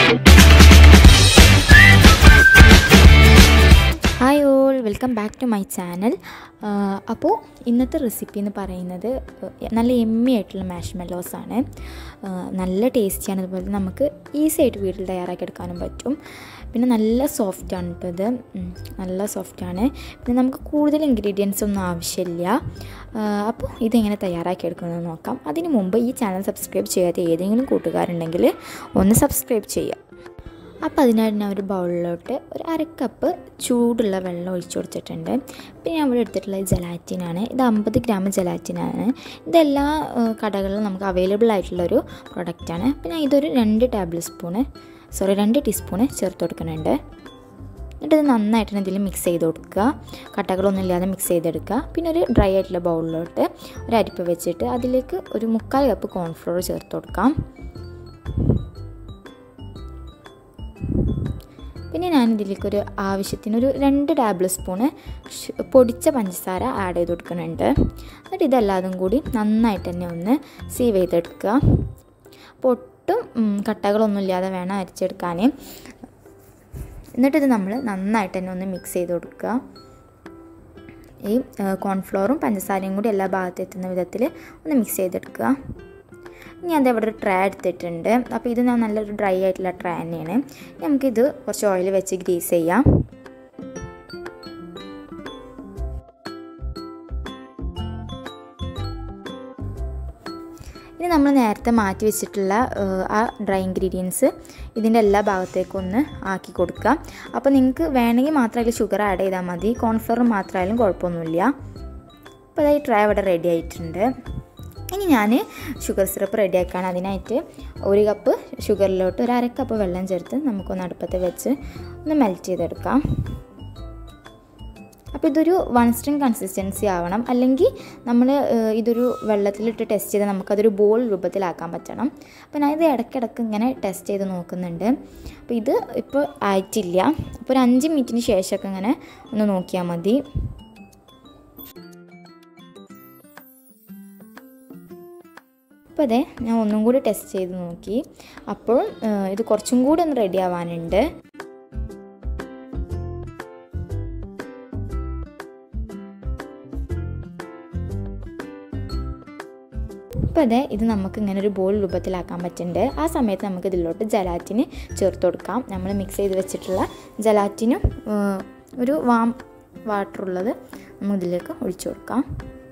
hi all welcome back to my channel അപ്പോൾ ഇന്നത്തെ recipe എന്ന് പറയുന്നത് uh, നല്ല എമ്മി ആയിട്ടുള്ള മാഷ് മെല്ലോസ് ആണ് Uh, നല്ല ടേസ്റ്റിയാണ് അതുപോലെ നമുക്ക് ഈസി ആയിട്ട് വീട്ടിൽ തയ്യാറാക്കി എടുക്കാനും പറ്റും പിന്നെ നല്ല സോഫ്റ്റ് ആണ് കേട്ടോ ഇത് ഉം, നല്ല സോഫ്റ്റ് ആണ് പിന്നെ നമുക്ക് കൂടുതൽ ഇൻഗ്രീഡിയൻസ് ഒന്നും ആവശ്യമില്ല Uh, അപ്പോൾ ഇതെങ്ങനെ തയ്യാറാക്കി എടുക്കുന്നത് നോക്കാം അതിന് മുമ്പ് ഈ ചാനൽ സബ്സ്ക്രൈബ് ചെയ്യാത്ത ഏതെങ്കിലും കൂട്ടുകാരുണ്ടെങ്കിൽ ഒന്ന് സബ്സ്ക്രൈബ് ചെയ്യുക അപ്പോൾ അതിനായിട്ട് ഞാൻ ഒരു ബൗളിലോട്ട് ഒരു അര കപ്പ് ചൂടുള്ള വെള്ളം ഒഴിച്ചു കൊടുത്തിട്ടുണ്ട് പിന്നെ ഞാൻ ഇവിടെ എടുത്തിട്ടുള്ളത് ജലാറ്റിനാണ് ഇത് അമ്പത് ഗ്രാം ജലാറ്റിനാണ് ഇതെല്ലാ ഏഹ്, കടകളിലും നമുക്ക് അവൈലബിൾ ആയിട്ടുള്ളൊരു പ്രൊഡക്റ്റാണ് പിന്നെ ഇതൊരു രണ്ട് ടേബിൾ സ്പൂണ് സോറി രണ്ട് ടീസ്പൂണ് ചേർത്ത് കൊടുക്കുന്നുണ്ട് എന്നിട്ട് ഇത് നന്നായിട്ട് ഇതിൽ മിക്സ് ചെയ്ത് കൊടുക്കുക കട്ടകളൊന്നും ഇല്ലാതെ മിക്സ് ചെയ്തെടുക്കുക പിന്നെ ഒരു ഡ്രൈ ആയിട്ടുള്ള ബൗളിലോട്ട് ഒരു അരിപ്പ് വെച്ചിട്ട് അതിലേക്ക് ഒരു മുക്കാൽ കപ്പ് കോൺഫ്ലോർ ചേർത്ത് കൊടുക്കാം പിന്നെ ഞാൻ ഇതിലേക്കൊരു ആവശ്യത്തിന് ഒരു രണ്ട് ടേബിൾ സ്പൂണ് ഷ്- പൊടിച്ച പഞ്ചസാര ആഡ് ചെയ്ത് കൊടുക്കുന്നുണ്ട് എന്നിട്ട് ഇതെല്ലാതും കൂടി നന്നായിട്ട് തന്നെ ഒന്ന് സീവ് ചെയ്തെടുക്കുക അപ്പോൾ ഒട്ടും ഉം, കട്ടകളൊന്നും ഇല്ലാതെ വേണം അരിച്ചെടുക്കാൻ എന്നിട്ടിത് നമ്മൾ നന്നായിട്ട് തന്നെ ഒന്ന് മിക്സ് ചെയ്ത് കൊടുക്കുക ഈ കോൺഫ്ലോറും പഞ്ചസാരയും കൂടി എല്ലാ ഭാഗത്തും എത്തുന്ന വിധത്തിൽ ഒന്ന് മിക്സ് ചെയ്തെടുക്കുക ഇനി അത് ഇവിടെ ഒരു ട്രേ എടുത്തിട്ടുണ്ട് അപ്പോൾ ഇത് ഞാൻ നല്ലൊരു ഡ്രൈ ആയിട്ടുള്ള ട്രേ തന്നെയാണ് നമുക്കിത് കുറച്ച് ഓയിൽ വെച്ച് ഗ്രീസ് ചെയ്യാം ഇനി നമ്മൾ നേരത്തെ മാറ്റി വെച്ചിട്ടുള്ള ഏഹ്, ആ ഡ്രൈ ഇൻഗ്രീഡിയൻസ് ഇതിൻ്റെ എല്ലാ ഭാഗത്തേക്കും ഒന്ന് ആക്കി കൊടുക്കുക അപ്പോൾ നിങ്ങൾക്ക് വേണമെങ്കിൽ മാത്രം അതിൽ ഷുഗർ ആഡ് ചെയ്താൽ മതി കോൺഫ്ലവർ മാത്രമായാലും കുഴപ്പമൊന്നുമില്ല അപ്പോൾ അതായത് ട്രൈ ഇവിടെ റെഡി ആയിട്ടുണ്ട് ഇനി ഞാൻ ഷുഗർ സിറപ്പ് റെഡിയാക്കാൻ അതിനായിട്ട് ഒരു കപ്പ് ഷുഗറിലോട്ട് ഒരു അര കപ്പ് വെള്ളം ചേർത്ത് നമുക്കൊന്ന് അടുപ്പത്ത് വെച്ച് ഒന്ന് മെൽറ്റ് ചെയ്തെടുക്കാം അപ്പോൾ ഇതൊരു വൺ സ്ട്രിങ് കൺസിസ്റ്റൻസി ആവണം അല്ലെങ്കിൽ നമ്മൾ ഇതൊരു വെള്ളത്തിലിട്ട് ടെസ്റ്റ് ചെയ്ത് നമുക്കതൊരു ബോൾ രൂപത്തിലാക്കാൻ പറ്റണം അപ്പോൾ ഞാൻ ഇത് ഇടയ്ക്കിടയ്ക്ക് ഇങ്ങനെ ടെസ്റ്റ് ചെയ്ത് നോക്കുന്നുണ്ട് അപ്പോൾ ഇത് ഇപ്പോൾ ആയിട്ടില്ല അപ്പോൾ ഒരു അഞ്ച് മിനിറ്റിന് ശേഷമൊക്കെ ഇങ്ങനെ ഒന്ന് നോക്കിയാൽ മതി അപ്പോൾ അതെ ഞാൻ ഒന്നും കൂടി ടെസ്റ്റ് ചെയ്ത് നോക്കി അപ്പോഴും ഏഹ്, ഇത് കുറച്ചും കൂടി ഒന്ന് റെഡി ആവാനുണ്ട് അപ്പോൾ അതെ ഇത് നമുക്ക് ഇങ്ങനെ ഒരു ബോൾ രൂപത്തിലാക്കാൻ പറ്റുന്നുണ്ട് ആ സമയത്ത് നമുക്ക് ഇതിലോട്ട് ജലാറ്റിന് ചേർത്ത് കൊടുക്കാം നമ്മൾ മിക്സ് ചെയ്ത് വെച്ചിട്ടുള്ള ജലാറ്റിനും ഏഹ്, ഒരു വാം വാട്ടർ ഉള്ളത് നമുക്ക് ഇതിലേക്ക് ഒഴിച്ചു കൊടുക്കാം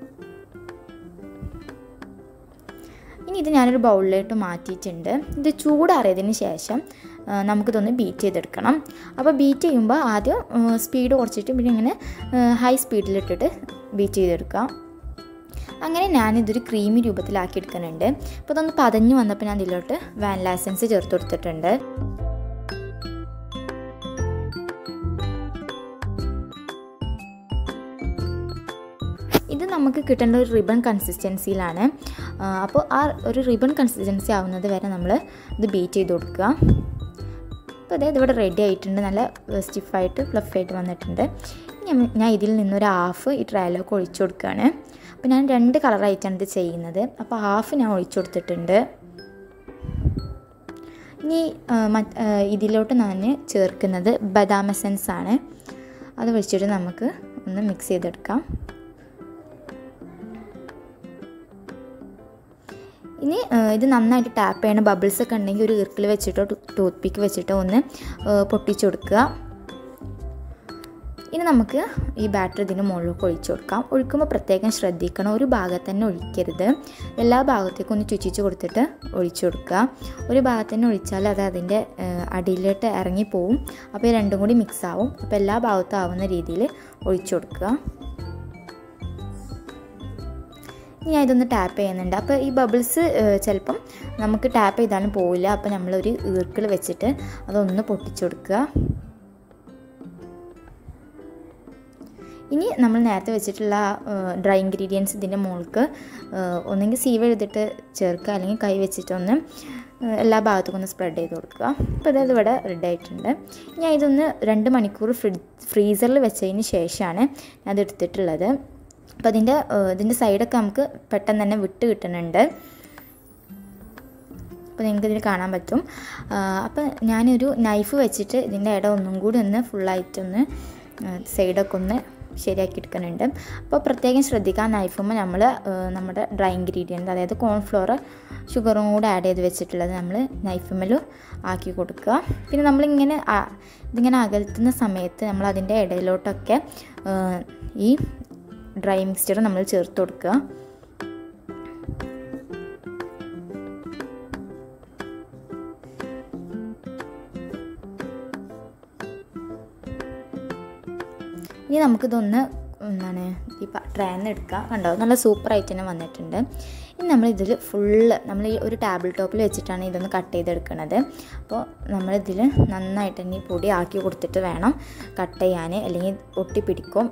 ഇനി ഇത് ഞാനൊരു ബൗളിലോട്ട് മാറ്റിയിട്ടുണ്ട് ഇത് ചൂടാറിയതിന് ശേഷം ആ, നമുക്കിതൊന്ന് ബീറ്റ് ചെയ്തെടുക്കണം അപ്പോൾ ബീറ്റ് ചെയ്യുമ്പോൾ ആദ്യം സ്പീഡ് കുറച്ചിട്ട് പിന്നെ ഇങ്ങനെ ഹൈ സ്പീഡിലിട്ടിട്ട് ബീറ്റ് ചെയ്തെടുക്കാം അങ്ങനെ ഞാനിതൊരു ക്രീമി രൂപത്തിലാക്കി എടുക്കുന്നുണ്ട് അപ്പോൾ ഇതൊന്ന് പതഞ്ഞ് വന്നപ്പോൾ ഞാൻ ഇതിലോട്ട് വാനില എസൻസ് ചേർത്ത് കൊടുത്തിട്ടുണ്ട് ഇത് നമുക്ക് കിട്ടേണ്ട ഒരു റിബൺ കൺസിസ്റ്റൻസിയിലാണ് ആ, അപ്പോൾ ആ ഒരു റിബൺ കൺസിസ്റ്റൻസി ആവുന്നത് വരെ നമ്മൾ ഇത് ബീറ്റ് ചെയ്ത് കൊടുക്കുക അപ്പോൾ അതായത് ഇവിടെ റെഡി ആയിട്ടുണ്ട് നല്ല സ്റ്റിഫായിട്ട് ഫ്ലഫായിട്ട് വന്നിട്ടുണ്ട് ഇനി നമ്മ- ഞാൻ ഇതിൽ നിന്നൊരു ഹാഫ് ഈ ട്രയലൊക്കെ ഒഴിച്ചു കൊടുക്കുകയാണ് അപ്പോൾ ഞാൻ രണ്ട് കളറായിട്ടാണ് ഇത് ചെയ്യുന്നത് അപ്പോൾ ഹാഫ് ഞാൻ ഒഴിച്ചു കൊടുത്തിട്ടുണ്ട് ഇനി ആ, മറ്റ് ആ, ഇതിലോട്ട് ഞാൻ ചേർക്കുന്നത് ബദാം എസൻസ് ആണ് അത് വെച്ചിട്ട് നമുക്ക് ഒന്ന് മിക്സ് ചെയ്തെടുക്കാം ഇനി ആ, ഇത് നന്നായിട്ട് ടാപ്പ് ചെയ്യണ ബബിൾസ് ഒക്കെ ഉണ്ടെങ്കിൽ ഒരു ഇർക്കിൽ വെച്ചിട്ടോ ടൂത്ത് പിക്ക് വെച്ചിട്ടോ ഒന്ന് ആ, പൊട്ടിച്ചു കൊടുക്കുക ഇനി നമുക്ക് ഈ ബാറ്റർ ഇതിന് മുകളിലേക്ക് ഒഴിച്ചു കൊടുക്കാം ഒഴിക്കുമ്പോൾ പ്രത്യേകം ശ്രദ്ധിക്കണം ഒരു ഭാഗത്ത് തന്നെ ഒഴിക്കരുത് എല്ലാ ഭാഗത്തേക്കും ഒന്ന് ചുറ്റിച്ച് കൊടുത്തിട്ട് ഒഴിച്ചു കൊടുക്കുക ഒരു ഭാഗത്ത് തന്നെ ഒഴിച്ചാൽ അത് അതിൻ്റെ ആ, അടിയിലോട്ട് ഇറങ്ങിപ്പോവും അപ്പോൾ ഈ രണ്ടും കൂടി മിക്സ് ആവും അപ്പോൾ എല്ലാ ഭാഗത്തും ആവുന്ന രീതിയിൽ ഒഴിച്ചു കൊടുക്കുക ഇനി ഞാൻ ഇതൊന്ന് ടാപ്പ് ചെയ്യുന്നുണ്ട് അപ്പോൾ ഈ ബബിൾസ് ചിലപ്പം നമുക്ക് ടാപ്പ് ചെയ്താലും പോവില്ല അപ്പോൾ നമ്മളൊരു ഈർക്കിൾ വെച്ചിട്ട് അതൊന്ന് പൊട്ടിച്ചു കൊടുക്കുക ഇനി നമ്മൾ നേരത്തെ വെച്ചിട്ടുള്ള ഡ്രൈ ഇൻഗ്രീഡിയൻസ് ഇതിൻ്റെ മുകൾക്ക് ഒന്നെങ്കിൽ സീവ് എഴുതിട്ട് ചേർക്കുക അല്ലെങ്കിൽ കൈ വെച്ചിട്ടൊന്ന് ഏഹ്, എല്ലാ ഭാഗത്തും ഒന്ന് സ്പ്രെഡ് ചെയ്ത് കൊടുക്കുക അപ്പോൾ അതായത് ഇവിടെ റെഡി ആയിട്ടുണ്ട് ഞാൻ ഇതൊന്ന് രണ്ട് മണിക്കൂർ ഫ്രിഡ് ഫ്രീസറിൽ വെച്ചതിന് ശേഷമാണ് ഞാൻ അത് എടുത്തിട്ടുള്ളത് അപ്പോൾ അതിൻ്റെ ഏഹ്, ഇതിൻ്റെ സൈഡൊക്കെ നമുക്ക് പെട്ടെന്ന് തന്നെ വിട്ട് കിട്ടുന്നുണ്ട് അപ്പോൾ നിങ്ങൾക്ക് ഇതിൽ കാണാൻ പറ്റും അപ്പോൾ ഞാനൊരു നൈഫ് വെച്ചിട്ട് ഇതിൻ്റെ ഇട ഒന്നും കൂടി ഒന്ന് ഫുള്ളായിട്ടൊന്ന് സൈഡൊക്കെ ഒന്ന് ശരിയാക്കി എടുക്കുന്നുണ്ട് അപ്പോൾ പ്രത്യേകം ശ്രദ്ധിക്കുക നൈഫുമ്പോൾ നമ്മൾ നമ്മുടെ ഡ്രൈ ഇൻഗ്രീഡിയൻറ്റ് അതായത് കോൺഫ്ലോർ ഷുഗറും കൂടെ ആഡ് ചെയ്ത് വെച്ചിട്ടുള്ളത് നമ്മൾ നൈഫുമ്മലും ആക്കി കൊടുക്കുക പിന്നെ നമ്മളിങ്ങനെ ഇതിങ്ങനെ അകൽത്തുന്ന സമയത്ത് നമ്മൾ അതിൻ്റെ ഇടയിലോട്ടൊക്കെ ഈ ഡ്രൈ മിക്സ്ചർ നമ്മൾ ചേർത്ത് കൊടുക്കുക ഇനി നമുക്കിതൊന്ന് എന്താണ് ഈ ട്രേന്ന് എടുക്കുക കണ്ടോ നല്ല സൂപ്പറായിട്ട് തന്നെ വന്നിട്ടുണ്ട് ഇനി നമ്മൾ ഇതിൽ ഫുള്ള് നമ്മൾ ഈ ഒരു ടേബിൾ ടോപ്പിൽ വെച്ചിട്ടാണ് ഇതൊന്ന് കട്ട് ചെയ്തെടുക്കുന്നത് അപ്പോൾ നമ്മളിതിൽ നന്നായിട്ട് തന്നെ ഈ പൊടി ആക്കി കൊടുത്തിട്ട് വേണം കട്ട് ചെയ്യാൻ അല്ലെങ്കിൽ ഒട്ടിപ്പിടിക്കും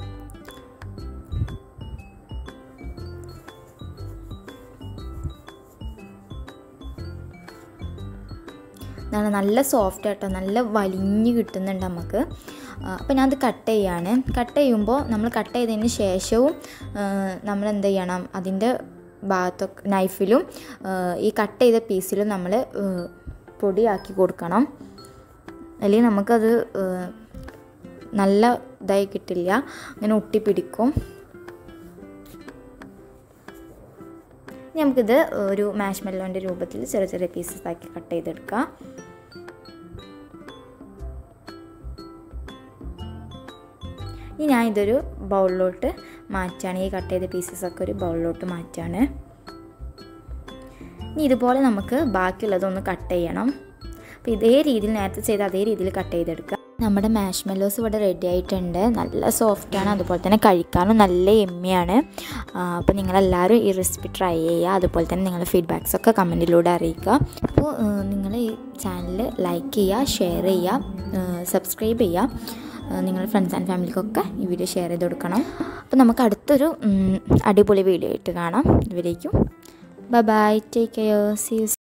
ഇതാണ് നല്ല സോഫ്റ്റ് ആട്ടോ നല്ല വലിഞ്ഞ് കിട്ടുന്നുണ്ട് നമുക്ക് അപ്പോൾ ഞാൻ അത് കട്ട് ചെയ്യാണ് കട്ട് ചെയ്യുമ്പോൾ നമ്മൾ കട്ട് ചെയ്തതിന് ശേഷവും നമ്മൾ എന്ത് ചെയ്യണം അതിൻ്റെ ഭാഗത്തൊക്കെ നൈഫിലും ഈ കട്ട് ചെയ്ത പീസിലും നമ്മൾ പൊടിയാക്കി കൊടുക്കണം അല്ലെങ്കിൽ നമുക്കത് നല്ല ഇതായി കിട്ടില്ല അങ്ങനെ ഒട്ടിപ്പിടിക്കും നമുക്കിത് ഒരു മാഷ് മെല്ലോൻ്റെ രൂപത്തിൽ ചെറിയ ചെറിയ പീസസ് ആക്കി കട്ട് ചെയ്തെടുക്കാം ഇനി ഞാൻ ഇതൊരു ബൗളിലോട്ട് മാറ്റാണ് ഈ കട്ട് ചെയ്ത പീസസൊക്കെ ഒരു ബൗളിലോട്ട് മാറ്റാണ് ഇനി ഇതുപോലെ നമുക്ക് ബാക്കിയുള്ളതൊന്ന് കട്ട് ചെയ്യണം അപ്പോൾ ഇതേ രീതിയിൽ നേരത്തെ ചെയ്ത അതേ രീതിയിൽ കട്ട് ചെയ്തെടുക്കുക നമ്മുടെ മാഷ് മെല്ലോസ് ഇവിടെ റെഡി ആയിട്ടുണ്ട് നല്ല സോഫ്റ്റാണ് അതുപോലെ തന്നെ കഴിക്കാനും നല്ല എമ്മിയാണ് അപ്പോൾ നിങ്ങളെല്ലാവരും ഈ റെസിപ്പി ട്രൈ ചെയ്യുക അതുപോലെ തന്നെ നിങ്ങളുടെ ഫീഡ്ബാക്സൊക്കെ കമൻറ്റിലൂടെ അറിയിക്കുക അപ്പോൾ നിങ്ങൾ ഈ ചാനൽ ലൈക്ക് ചെയ്യുക ഷെയർ ചെയ്യുക സബ്സ്ക്രൈബ് ചെയ്യുക നിങ്ങളുടെ ഫ്രണ്ട്സ് ആൻഡ് ഫാമിലിക്കൊക്കെ ഈ വീഡിയോ ഷെയർ ചെയ്ത് കൊടുക്കണം അപ്പോൾ നമുക്ക് അടുത്തൊരു അടിപൊളി വീഡിയോ ആയിട്ട് കാണാം ഇവരേക്കും bye bye take care see